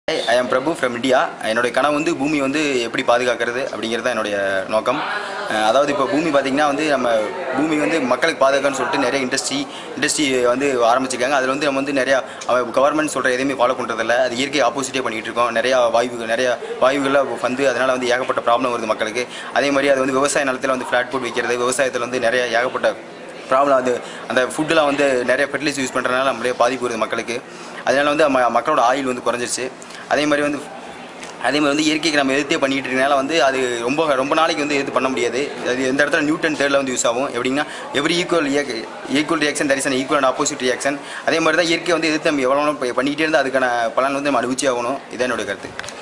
I am Prabhu from India என்னுடைய கனவு வந்து பூமி வந்து எப்படி பாதுகாக்கிறது அப்படிங்கிறது தான் என்னுடைய நோக்கம் அஹ் அதாவது இப்போ பூமி பார்த்திங்கன்னா வந்து நம்ம பூமி வந்து மக்களுக்கு பாதுகாக்கணும்னு சொல்லிட்டு நிறைய இண்டஸ்ட்ரி இண்டஸ்ட்ரி வந்து ஆரம்பிச்சிருக்காங்க அதில் வந்து நம்ம வந்து நிறையா கவர்மெண்ட் சொல்கிற எதையுமே ஃபாலோ பண்ணுறதில்ல அது இயற்கை ஆப்போசிட்டே பண்ணிகிட்டு இருக்கோம் நிறையா வாய்வு நிறையா வாயுகளில் வந்து அதனால் வந்து ஏகப்பட்ட ப்ராப்ளம் வருது மக்களுக்கு அதே மாதிரி அது வந்து விவசாய நிலத்தில் வந்து ஃப்ளாட் போட் வைக்கிறது விவசாயத்தில் வந்து நிறைய ஏகப்பட்ட ப்ராப்ளம் அது அந்த ஃபுட்டெலாம் வந்து நிறைய ஃபெர்டிலைஸ் யூஸ் பண்ணுறதுனால நிறைய பாதிப்பு வருது மக்களுக்கு அதனால் வந்து ம மக்களோட ஆயில் வந்து குறைஞ்சிருச்சு அதே மாதிரி வந்து அதே மாதிரி வந்து இயற்கைக்கு நம்ம எதிர்த்தே பண்ணிட்டு இருக்கனால வந்து அது ரொம்ப ரொம்ப நாளைக்கு வந்து எதிர்த்து பண்ண முடியாது அது எந்த இடத்துல நியூட்டன் தேர்டில் வந்து யூஸ் ஆகும் எப்படின்னா எவ்ரி ஈக்குவல் ஈக்குவல் ரியாக்ஷன் தரிசன ஈக்குவல் அண்ட் ஆப்போசிட் ரியாக்ஷன் அதே மாதிரி தான் இயற்கை வந்து எதிர்த்து நம்ம எவ்வளோ நாள் பண்ணிக்கிட்டே இருந்தால் அதுக்கான பலன் வந்து நம்ம அனுபவிச்சே ஆகணும் இதான் என்னுடைய கருத்து